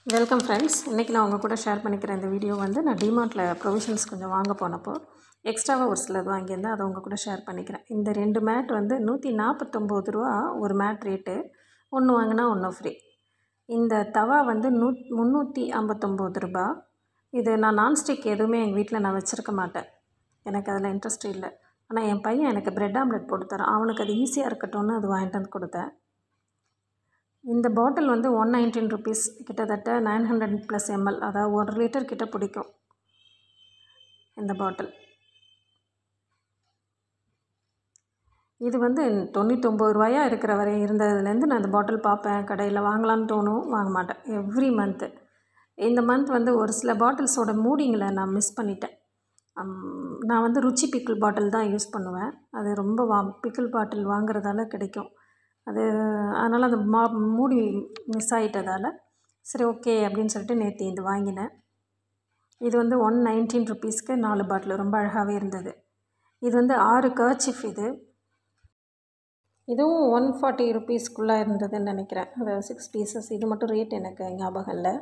welcome friends இன்றைக்கி நான் உங்கள் கூட ஷேர் பண்ணிக்கிற இந்த வீடியோ வந்து நான் டிமார்ட்டில் ப்ரொவிஷன்ஸ் கொஞ்சம் வாங்க போனப்போ எக்ஸ்ட்ராவாக ஒரு சிலது வாங்கியிருந்தேன் அதை உங்கள் கூட ஷேர் பண்ணிக்கிறேன் இந்த ரெண்டு மேட் வந்து நூற்றி நாற்பத்தொம்போது ரூபா ஒரு மேட் ரேட்டு ஒன்று வாங்கினா ஒன்று ஃப்ரீ இந்த தவா வந்து நூ முந்நூற்றி ஐம்பத்தொம்போது ரூபா இது நான் நான்ஸ்டிக் எதுவுமே எங்கள் வீட்டில் நான் வச்சுருக்க மாட்டேன் எனக்கு அதில் இன்ட்ரெஸ்ட் இல்லை ஆனால் என் பையன் எனக்கு பிரெட் ஆம்லெட் போட்டு தரான் அவனுக்கு அது ஈஸியாக இருக்கட்டும்னு அது வாங்கிட்டு வந்து கொடுத்தேன் இந்த பாட்டில் வந்து ஒன் நைன்டீன் ருபீஸ் கிட்டத்தட்ட நைன் ஹண்ட்ரட் ப்ளஸ் எம்எல் அதாவது ஒரு லிட்டர் கிட்ட பிடிக்கும் இந்த பாட்டில் இது வந்து தொண்ணூத்தொம்பது ரூபாயா இருக்கிற வரை இருந்ததுலேருந்து நான் இந்த பாட்டில் பார்ப்பேன் கடையில் வாங்கலான்னு தோணும் வாங்க மாட்டேன் எவ்ரி மந்த்து இந்த மந்த் வந்து ஒரு சில பாட்டில்ஸோட மூடிங்களை நான் மிஸ் பண்ணிட்டேன் நான் வந்து ருச்சி பிக்கிள் பாட்டில் தான் யூஸ் பண்ணுவேன் அது ரொம்ப வா பிக்கிள் பாட்டில் வாங்குறதால கிடைக்கும் அது அதனால் அந்த மா மூடி மிஸ் ஆகிட்டதால் சரி ஓகே அப்படின்னு சொல்லிட்டு நேற்று இது வாங்கினேன் இது வந்து ஒன் நைன்டீன் ருபீஸ்க்கு நாலு பாட்டில் ரொம்ப அழகாகவே இருந்தது இது வந்து ஆறு கர்ச்சிஃப் இது இதுவும் ஒன் ஃபார்ட்டி ருபீஸ்க்குள்ளே இருந்ததுன்னு நினைக்கிறேன் அது சிக்ஸ் பீசஸ் இது மட்டும் ரேட் எனக்கு ஞாபகம் இல்லை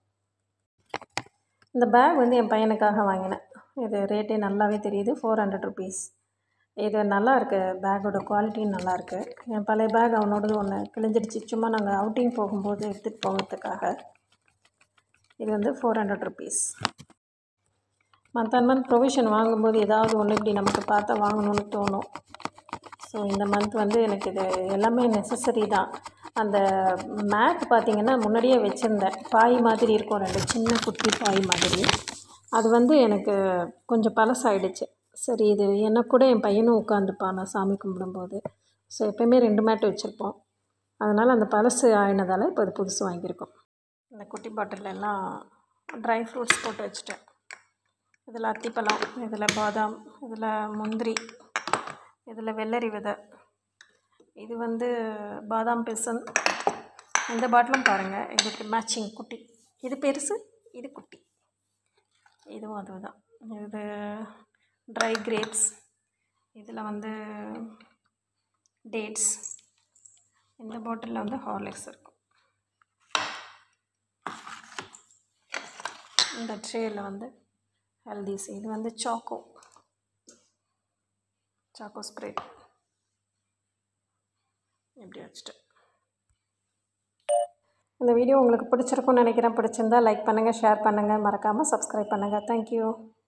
இந்த பேக் வந்து என் பையனுக்காக வாங்கினேன் இது ரேட்டே நல்லாவே தெரியுது ஃபோர் ஹண்ட்ரட் ருபீஸ் இது நல்லா இருக்குது பேக்கோட குவாலிட்டியும் நல்லா இருக்குது என் பழைய பேக் அவனோடது ஒன்று கிழிஞ்சிடுச்சு சும்மா நாங்கள் அவுட்டிங் போகும்போது எடுத்துகிட்டு போகிறதுக்காக இது வந்து four hundred rupees month and month provision வாங்கும்போது ஏதாவது ஒன்று இப்படி நமக்கு பார்த்தா வாங்கணும்னு தோணும் ஸோ இந்த மந்த் வந்து எனக்கு இது எல்லாமே நெசசரி தான் அந்த மேட் பார்த்திங்கன்னா முன்னாடியே வச்சுருந்தேன் பாய் மாதிரி இருக்கும் ரெண்டு சின்ன குட்டி பாய் மாதிரி அது வந்து எனக்கு கொஞ்சம் பழசாயிடுச்சு சரி இது எனக்கு கூட என் பையனும் உட்காந்துப்பான் நான் சாமி கும்பிடும்போது ஸோ எப்போயுமே ரெண்டு மேட்டு வச்சுருப்போம் அதனால் அந்த பழசு ஆயினதால் இப்போ அது புதுசு வாங்கியிருக்கோம் இந்த குட்டி பாட்டில் எல்லாம் ட்ரை ஃப்ரூட்ஸ் போட்டு வச்சுட்டேன் இதில் அத்திப்பழம் இதில் பாதாம் இதில் முந்திரி இதில் வெள்ளரி விதை இது வந்து பாதாம் பிசன் இந்த பாட்டிலும் பாருங்கள் இதுக்கு மேட்சிங் குட்டி இது பெருசு இது குட்டி இதுவும் அதுதான் இது ட்ரை கிரேப்ஸ் இதில் வந்து டேட்ஸ் இந்த பாட்டிலில் வந்து ஹார்லிக்ஸ் இருக்கும் இந்த ட்ரேயில் வந்து ஹெல்திஸ் இது வந்து சாக்கோ சாக்கோ ஸ்ப்ரெட் இப்படி வச்சுட்டு இந்த வீடியோ உங்களுக்கு பிடிச்சிருக்கும்னு நினைக்கிறேன் பிடிச்சிருந்தா லைக் பண்ணுங்கள் ஷேர் பண்ணுங்கள் மறக்காமல் சப்ஸ்கிரைப் பண்ணுங்கள் தேங்க்யூ